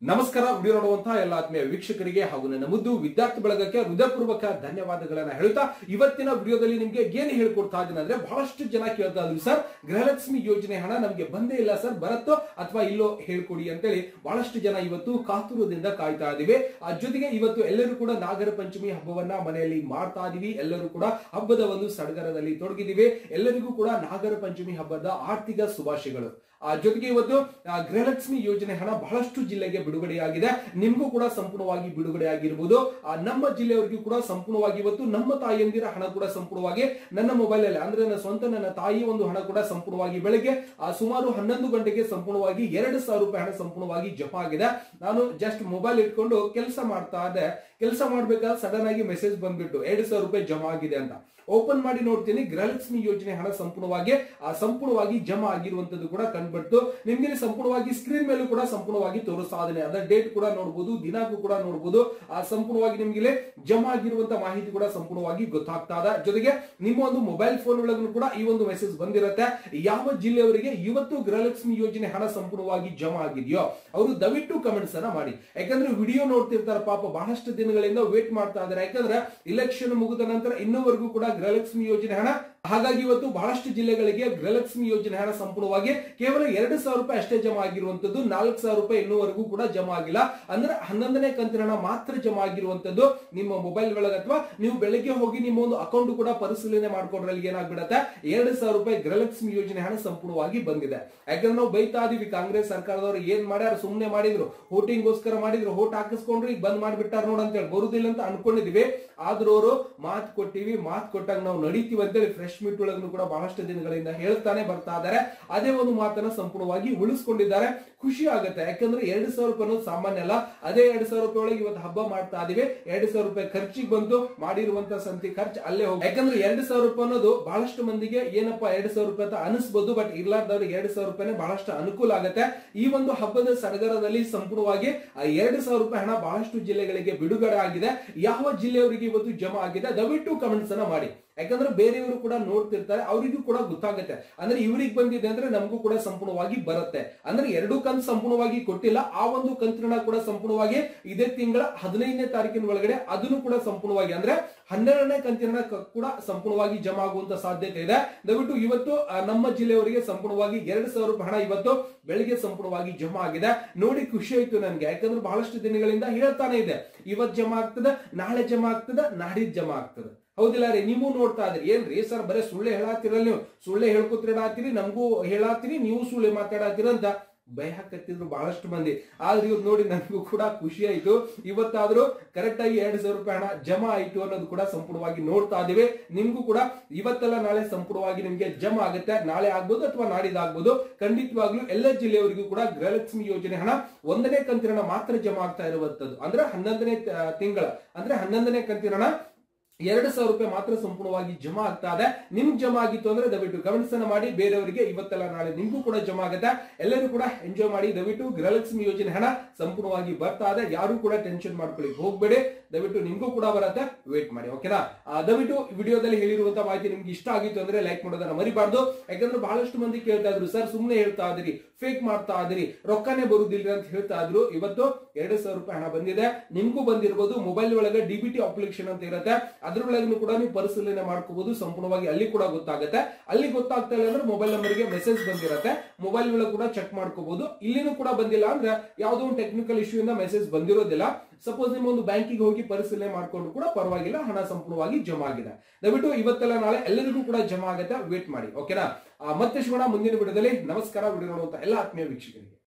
ನಮಸ್ಕಾರ ವಿಡಿಯೋ ನೋಡುವಂತಹ ಎಲ್ಲ ಆತ್ಮೀಯ ವೀಕ್ಷಕರಿಗೆ ಹಾಗೂ ನನ್ನ ಮುದ್ದು ವಿದ್ಯಾರ್ಥಿ ಬಳಗಕ್ಕೆ ಹೃದಯಪೂರ್ವಕ ಧನ್ಯವಾದಗಳನ್ನ ಹೇಳ್ತಾ ಇವತ್ತಿನ ವಿಡಿಯೋದಲ್ಲಿ ನಿಮ್ಗೆ ಏನ್ ಹೇಳ್ಕೊಡ್ತಾ ಇದ್ದೀನಿ ಅಂದ್ರೆ ಬಹಳಷ್ಟು ಜನ ಕೇಳ್ತಾ ಇದ್ವಿ ಸರ್ ಗೃಹಲಕ್ಷ್ಮಿ ಯೋಜನೆ ಹಣ ನಮ್ಗೆ ಬಂದೇ ಇಲ್ಲ ಸರ್ ಬರುತ್ತೋ ಅಥವಾ ಇಲ್ಲೋ ಹೇಳ್ಕೊಡಿ ಅಂತೇಳಿ ಬಹಳಷ್ಟು ಜನ ಇವತ್ತು ಕಾತುರದಿಂದ ಕಾಯ್ತಾ ಇದೀವಿ ಆ ಜೊತೆಗೆ ಇವತ್ತು ಎಲ್ಲರೂ ಕೂಡ ನಾಗರ ಪಂಚಮಿ ಹಬ್ಬವನ್ನ ಮನೆಯಲ್ಲಿ ಮಾಡ್ತಾ ಇದೀವಿ ಎಲ್ಲರೂ ಕೂಡ ಹಬ್ಬದ ಒಂದು ಸಡಗರದಲ್ಲಿ ತೊಡಗಿದೀವಿ ಎಲ್ಲರಿಗೂ ಕೂಡ ನಾಗರ ಪಂಚಮಿ ಹಬ್ಬದ ಆರ್ಥಿಕ ಶುಭಾಶಯಗಳು ಆ ಜೊತೆಗೆ ಇವತ್ತು ಆ, ಗೃಹಲಕ್ಷ್ಮಿ ಯೋಜನೆ ಹಣ ಬಹಳಷ್ಟು ಜಿಲ್ಲೆಗೆ ಬಿಡುಗಡೆಯಾಗಿದೆ ನಿಮಗೂ ಕೂಡ ಸಂಪೂರ್ಣವಾಗಿ ಬಿಡುಗಡೆ ಆಗಿರ್ಬೋದು ಆ, ನಮ್ಮ ಜಿಲ್ಲೆಯವರಿಗೂ ಕೂಡ ಸಂಪೂರ್ಣವಾಗಿ ಇವತ್ತು ನಮ್ಮ ತಾಯಿಯಂದಿರ ಹಣ ಕೂಡ ಸಂಪೂರ್ಣವಾಗಿ ನನ್ನ ಮೊಬೈಲ್ ಅಲ್ಲಿ ಅಂದ್ರೆ ನನ್ನ ಸ್ವಂತ ನನ್ನ ತಾಯಿ ಒಂದು ಹಣ ಕೂಡ ಸಂಪೂರ್ಣವಾಗಿ ಬೆಳಗ್ಗೆ ಆ, ಸುಮಾರು ಹನ್ನೊಂದು ಗಂಟೆಗೆ ಸಂಪೂರ್ಣವಾಗಿ ಎರಡು ಸಾವಿರ ರೂಪಾಯಿ ಹಣ ಸಂಪೂರ್ಣವಾಗಿ ಜಮಾ ಆಗಿದೆ ನಾನು ಜಸ್ಟ್ ಮೊಬೈಲ್ ಇಟ್ಕೊಂಡು ಕೆಲಸ ಮಾಡ್ತಾ ಇದ್ದೆ ಕೆಲಸ ಮಾಡ್ಬೇಕಾದ್ರೆ ಸಡನ್ ಆಗಿ ಮೆಸೇಜ್ ಬಂದ್ಬಿಟ್ಟು ಎರಡು ಸಾವಿರ ರೂಪಾಯಿ ಜಮಾ ಆಗಿದೆ ಅಂತ ಓಪನ್ ಮಾಡಿ ನೋಡ್ತೀನಿ ಗೃಹಲಕ್ಷ್ಮಿ ಯೋಜನೆ ಹಣ ಸಂಪೂರ್ಣವಾಗಿ ಆ ಸಂಪೂರ್ಣವಾಗಿ ಜಮಾ ಆಗಿರುವಂತದ್ದು ಕೂಡ ಕಂಡುಬಿಡ್ತು ನಿಮ್ಗೆ ಇಲ್ಲಿ ಸಂಪೂರ್ಣವಾಗಿ ಸ್ಕ್ರೀನ್ ಮೇಲೂ ಕೂಡ ಸಂಪೂರ್ಣವಾಗಿ ತೋರಿಸ್ತಾ ಇದ್ದೇನೆ ಅದರ ಡೇಟ್ ಕೂಡ ನೋಡಬಹುದು ದಿನಾಂಕ ಕೂಡ ನೋಡಬಹುದು ಆ ಸಂಪೂರ್ಣವಾಗಿ ನಿಮ್ಗೆ ಇಲ್ಲಿ ಜಮಾ ಆಗಿರುವಂತ ಮಾಹಿತಿ ಕೂಡ ಸಂಪೂರ್ಣವಾಗಿ ಗೊತ್ತಾಗ್ತಾ ಇದೆ ಜೊತೆಗೆ ನಿಮ್ಮ ಒಂದು ಮೊಬೈಲ್ ಫೋನ್ ಒಳಗೂ ಕೂಡ ಈ ಒಂದು ಮೆಸೇಜ್ ಬಂದಿರುತ್ತೆ ಯಾವ ಜಿಲ್ಲೆಯವರಿಗೆ ಇವತ್ತು ಗೃಹಲಕ್ಷ್ಮಿ ಯೋಜನೆ ಹಣ ಸಂಪೂರ್ಣವಾಗಿ ಜಮಾ ಆಗಿದೆಯೋ ಅವರು ದಯವಿಟ್ಟು ಕಮೆಂಟ್ಸ್ ಅನ್ನ ಮಾಡಿ ಯಾಕಂದ್ರೆ ವಿಡಿಯೋ ನೋಡ್ತಿರ್ತಾರೆ ಪಾಪ ಬಹಳಷ್ಟು ದಿನಗಳಿಂದ ವೇಟ್ ಮಾಡ್ತಾ ಇದ್ದಾರೆ ಯಾಕಂದ್ರೆ ಇಲೆಕ್ಷನ್ ಮುಗಿದ ನಂತರ ಇನ್ನೂವರೆಗೂ ಕೂಡ ಗೃಹಲಕ್ಷ್ಮಿ ಯೋಜನೆ ಹಣ ಹಾಗಾಗಿ ಇವತ್ತು ಬಹಳಷ್ಟು ಜಿಲ್ಲೆಗಳಿಗೆ ಗೃಹಲಕ್ಷ್ಮಿ ಯೋಜನೆ ಹಣ ಸಂಪೂರ್ಣವಾಗಿ ಕೇವಲ ಎರಡು ಸಾವಿರ ರೂಪಾಯಿ ಅಷ್ಟೇ ಜಮಾ ಆಗಿರುವಂತದ್ದು ನಾಲ್ಕು ಸಾವಿರ ರೂಪಾಯಿ ಇನ್ನೂವರೆಗೂ ಕೂಡ ಜಮಾ ಆಗಿಲ್ಲ ಅಂದ್ರೆ ಹನ್ನೊಂದನೇ ಕಂತಿನ ಹಣ ಮಾತ್ರ ಜಮಾ ಆಗಿರುವಂತದ್ದು ನಿಮ್ಮ ಮೊಬೈಲ್ ಒಳಗೆ ಅಥವಾ ನೀವು ಬೆಳಗ್ಗೆ ಹೋಗಿ ನಿಮ್ಮ ಒಂದು ಅಕೌಂಟ್ ಕೂಡ ಪರಿಶೀಲನೆ ಮಾಡ್ಕೊಂಡ್ರೆ ಅಲ್ಲಿ ಏನಾಗ್ಬಿಡತ್ತೆ ಎರಡು ಸಾವಿರ ರೂಪಾಯಿ ಗೃಹಲಕ್ಷ್ಮಿ ಯೋಜನೆ ಹಣ ಸಂಪೂರ್ಣವಾಗಿ ಬಂದಿದೆ ಯಾಕಂದ್ರೆ ನಾವು ಬೈತಾ ಇದೀವಿ ಕಾಂಗ್ರೆಸ್ ಸರ್ಕಾರದವರು ಏನ್ ಮಾಡ್ಯಾರ ಸುಮ್ಮನೆ ಮಾಡಿದ್ರು voting ಗೋಸ್ಕರ ಮಾಡಿದ್ರು ಹೋಟ್ ಹಾಕಿಸ್ಕೊಂಡ್ರು ಈಗ ಬಂದ್ ಮಾಡ್ಬಿಟ್ಟಾರ ನೋಡ್ ಅಂತೇಳಿ ಬರುದಿಲ್ಲ ಅಂತ ಅನ್ಕೊಂಡಿದೀವಿ ಆದ್ರೂ ಅವರು ಮಾತು ಕೊಟ್ಟಿವಿ ಮಾತು ಕೊಟ್ಟಾಗ ನಾವು ನಡೀತೀವಿ ಅಂತೇಳಿ ಫ್ರೆಶ್ ಮೀಟ್ ಒಳಗೂ ಕೂಡ ಬಹಳಷ್ಟು ದಿನಗಳಿಂದ ಹೇಳ್ತಾನೆ ಬರ್ತಾ ಇದ್ದಾರೆ ಅದೇ ಒಂದು ಮಾತನ್ನ ಸಂಪೂರ್ಣವಾಗಿ ಉಳಿಸ್ಕೊಂಡಿದ್ದಾರೆ ಖುಷಿ ಆಗುತ್ತೆ ಯಾಕಂದ್ರೆ ಎರಡು ಸಾವಿರ ರೂಪಾಯಿ ಅನ್ನೋದು ಸಾಮಾನ್ಯ ಅಲ್ಲ ಅದೇ ಎರಡು ಸಾವಿರ ರೂಪಾಯಿ ಒಳಗೆ ಇವತ್ತು ಹಬ್ಬ ಮಾಡ್ತಾ ಇದೀವಿ ಎರಡು ಸಾವಿರ ರೂಪಾಯಿ ಖರ್ಚಿಗೆ ಬಂತು ಮಾಡಿರುವಂತ ಸಂತಿ ಖರ್ಚು ಅಲ್ಲೇ ಹೋಗಿ ಯಾಕಂದ್ರೆ ಎರಡು ಸಾವಿರ ರೂಪಾಯಿ ಅನ್ನೋದು ಬಹಳಷ್ಟು ಮಂದಿಗೆ ಏನಪ್ಪಾ ಎರಡು ಸಾವಿರ ರೂಪಾಯಿ ಅಂತ ಅನಿಸ್ಬೋದು ಬಟ್ ಇರ್ಲಾರ್ದವ್ರಿಗೆ ಎರಡು ಸಾವಿರ ರೂಪಾಯಿನೇ ಬಹಳಷ್ಟು ಅನುಕೂಲ ಆಗುತ್ತೆ ಈ ಒಂದು ಹಬ್ಬದ ಸಡಗರದಲ್ಲಿ ಸಂಪೂರ್ಣವಾಗಿ ಆ ಎರಡು ಸಾವಿರ ರೂಪಾಯಿ ಹಣ ಬಹಳಷ್ಟು ಜಿಲ್ಲೆಗಳಿಗೆ ಬಿಡುಗಡೆ ಆಗಿದೆ ಯಾವ ಜಿಲ್ಲೆಯವರಿಗೆ ಇವತ್ತು ಜಮಾ ಆಗಿದೆ ದಯವಿಟ್ಟು ಕಮೆಂಟ್ಸ್ ಅನ್ನ ಮಾಡಿ ಯಾಕಂದ್ರೆ ಬೇರೆಯವರು ಕೂಡ ನೋಡ್ತಿರ್ತಾರೆ ಅವರಿಗೂ ಕೂಡ ಗೊತ್ತಾಗುತ್ತೆ ಅಂದ್ರೆ ಇವ್ರಿಗೆ ಬಂದಿದೆ ಅಂದ್ರೆ ನಮಗೂ ಕೂಡ ಸಂಪೂರ್ಣವಾಗಿ ಬರುತ್ತೆ ಅಂದ್ರೆ ಎರಡು ಕಂತು ಸಂಪೂರ್ಣವಾಗಿ ಕೊಟ್ಟಿಲ್ಲ ಆ ಒಂದು ಕಂತಿನ ಕೂಡ ಸಂಪೂರ್ಣವಾಗಿ ಇದೇ ತಿಂಗಳ ಹದಿನೈದನೇ ತಾರೀಕಿನ ಒಳಗಡೆ ಅದನ್ನು ಕೂಡ ಸಂಪೂರ್ಣವಾಗಿ ಅಂದ್ರೆ ಹನ್ನೆರಡನೇ ಕಂತಿನ ಕ- ಕೂಡ ಸಂಪೂರ್ಣವಾಗಿ ಜಮಾ ಆಗುವಂತ ಸಾಧ್ಯತೆ ಇದೆ ದಯವಿಟ್ಟು ಇವತ್ತು ಆ, ನಮ್ಮ ಜಿಲ್ಲೆಯವರಿಗೆ ಸಂಪೂರ್ಣವಾಗಿ ಎರಡು ಸಾವಿರ ರೂಪಾಯಿ ಹಣ ಇವತ್ತು ಬೆಳಿಗ್ಗೆ ಸಂಪೂರ್ಣವಾಗಿ ಜಮಾ ಆಗಿದೆ ನೋಡಿ ಖುಷಿ ಆಯ್ತು ನನ್ಗೆ ಯಾಕಂದ್ರೆ ಬಹಳಷ್ಟು ದಿನಗಳಿಂದ ಹೇಳ್ತಾನೆ ಇದೆ ಇವತ್ ಜಮಾ ಆಗ್ತದೆ ನಾಳೆ ಜಮಾ ಆಗ್ತದೆ ನಾಡಿದ್ ಜಮಾ ಆಗ್ತದೆ ಹೌದಿಲ್ಲ ರೀ ನೀವು ನೋಡ್ತಾ ಇದ್ರಿ ಏನ್ರಿ ಸರ್ ಬರೇ ಸುಳ್ಳೆ ಹೇಳಾತಿರಲ್ಲ ನೀವು ಸುಳ್ಳೆ ಹೇಳ್ಕೊತಿರಡಾತಿರಿ ನಮಗೂ ಹೇಳಾತಿರಿ ನೀವು ಸುಳ್ಳೆ ಮಾತಾಡತ್ತೀರ ಅಂತ ಭಯ ಹಾಕತ್ತಿದ್ರು ಬಹಳಷ್ಟು ಮಂದಿ ಆದ್ರೆ ಇವ್ರು ನೋಡಿ ನನಗೂ ಕೂಡ ಖುಷಿ ಆಯ್ತು ಇವತ್ತಾದ್ರೂ ಕರೆಕ್ಟ್ ಆಗಿ ಎರಡ್ ಸಾವಿರ ರೂಪಾಯಿ ಹಣ ಜಮಾ ಆಯ್ತು ಅನ್ನೋದು ಕೂಡ ಸಂಪೂರ್ಣವಾಗಿ ನೋಡ್ತಾ ಇದೀವಿ ನಿಮ್ಗೂ ಕೂಡ ಇವತ್ತೆಲ್ಲ ನಾಳೆ ಸಂಪೂರ್ಣವಾಗಿ ನಿಮ್ಗೆ ಜಮಾ ಆಗುತ್ತೆ ನಾಳೆ ಆಗ್ಬೋದು ಅಥವಾ ನಾಡಿದಾಗ್ಬೋದು ಖಂಡಿತವಾಗ್ಲೂ ಎಲ್ಲ ಜಿಲ್ಲೆಯವರಿಗೂ ಕೂಡ ಗೃಹಲಕ್ಷ್ಮಿ ಯೋಜನೆ ಹಣ ಒಂದನೇ ಕಂತಿನ ಹಣ ಮಾತ್ರ ಜಮಾ ಆಗ್ತಾ ಇರುವಂತದ್ದು ಅಂದ್ರೆ ಹನ್ನೊಂದನೇ ತ- ತಿಂಗಳ ಅಂದ್ರೆ ಹನ್ನೊಂದನೇ ಕಂತಿನ ಹಣ ಎರಡು ಸಾವಿರ ರೂಪಾಯಿ ಮಾತ್ರ ಸಂಪೂರ್ಣವಾಗಿ ಜಮಾ ಆಗ್ತಾ ಇದೆ ನಿಮ್ಗೆ ಜಮಾ ಆಗಿತ್ತು ಅಂದ್ರೆ ದಯವಿಟ್ಟು ಗಮನಿಸನ ಮಾಡಿ ಬೇರೆಯವರಿಗೆ ಇವತ್ತೆಲ್ಲ ನಾಳೆ ನಿಮ್ಗೂ ಕೂಡ ಜಮಾ ಆಗುತ್ತೆ ಎಲ್ಲರೂ ಕೂಡ ಎಂಜಾಯ್ ಮಾಡಿ ದಯವಿಟ್ಟು ಗೃಹಲಕ್ಷ್ಮಿ ಯೋಜನೆ ಹಣ ಸಂಪೂರ್ಣವಾಗಿ ಬರ್ತಾ ಇದೆ ಯಾರು ಕೂಡ ಟೆನ್ಷನ್ ಮಾಡ್ಕೊಳ್ಳಿ ಹೋಗ್ಬೇಡಿ ದಯವಿಟ್ಟು ನಿಮ್ಗೂ ಕೂಡ ಬರುತ್ತೆ ವೇಟ್ ಮಾಡಿ ಓಕೆನಾ ಆ, ದಯವಿಟ್ಟು ವಿಡಿಯೋದಲ್ಲಿ ಹೇಳಿರುವಂತ ಮಾಹಿತಿ ನಿಮ್ಗೆ ಇಷ್ಟ ಆಗಿತ್ತು ಅಂದ್ರೆ ಲೈಕ್ ಮಾಡೋದನ್ನ ಮರಿಬಾರ್ದು ಯಾಕಂದ್ರೆ ಬಹಳಷ್ಟು ಮಂದಿ ಕೇಳ್ತಾ ಇದ್ರು ಸರ್ ಸುಮ್ಮನೆ ಹೇಳ್ತಾ ಇದ್ರಿ ಫೇಕ್ ಮಾಡ್ತಾ ಇದ್ರಿ ರೊಕ್ಕನೇ ಬರುದಿಲ್ಲ ಅಂತ ಹೇಳ್ತಾ ಇದ್ರು ಇವತ್ತು ಎರಡು ಸಾವಿರ ರೂಪಾಯಿ ಹಣ ಬಂದಿದೆ ನಿಮ್ಗೂ ಬಂದಿರಬಹುದು ಮೊಬೈಲ್ ಒಳಗೆ ಡಿಬಿಟಿ ಅಪ್ಲಿಕೇಶನ್ ಅಂತ ಇರುತ್ತೆ ಅದ್ರೊಳಗೂ ಕೂಡ ನೀವು ಪರಿಶೀಲನೆ ಮಾಡ್ಕೋಬಹುದು ಸಂಪೂರ್ಣವಾಗಿ ಅಲ್ಲಿ ಕೂಡ ಗೊತ್ತಾಗುತ್ತೆ ಅಲ್ಲಿ ಗೊತ್ತಾಗ್ತಾ ಇಲ್ಲ ಅಂದ್ರೆ ಮೊಬೈಲ್ ನಂಬರ್ಗೆ ಮೆಸೇಜ್ ಬಂದಿರುತ್ತೆ ಮೊಬೈಲ್ ಒಳಗೆ ಕೂಡ ಚೆಕ್ ಮಾಡ್ಕೋಬಹುದು ಇಲ್ಲಿನೂ ಕೂಡ ಬಂದಿಲ್ಲ ಅಂದ್ರೆ ಯಾವುದೋ ಒಂದು ಟೆಕ್ನಿಕಲ್ ಇಶ್ಯೂ ಇಂದ ಮೆಸೇಜ್ ಬಂದಿರೋದಿಲ್ಲ ಸಪೋಸ್ ನಿಮ್ಮ ಒಂದು ಬ್ಯಾಂಕಿಗೆ ಹೋಗಿ ಪರಿಶೀಲನೆ ಮಾಡ್ಕೊಂಡು ಕೂಡ ಪರವಾಗಿಲ್ಲ ಹಣ ಸಂಪೂರ್ಣವಾಗಿ ಜಮಾ ಆಗಿದೆ ದಯವಿಟ್ಟು ಇವತ್ತೆಲ್ಲ ನಾಳೆ ಎಲ್ಲರಿಗೂ ಕೂಡ ಜಮಾ ಆಗುತ್ತೆ ವೇಟ್ ಮಾಡಿ ಓಕೆನಾ ಆ, ಮತ್ತೆ ಸಿಗೋಣ ಮುಂದಿನ ವಿಡಿಯೋದಲ್ಲಿ ನಮಸ್ಕಾರ ವಿಡಿಯೋ ನೋಡುವಂತ ಎಲ್ಲ ಆತ್ಮೀಯ ವೀಕ್ಷಕರಿಗೆ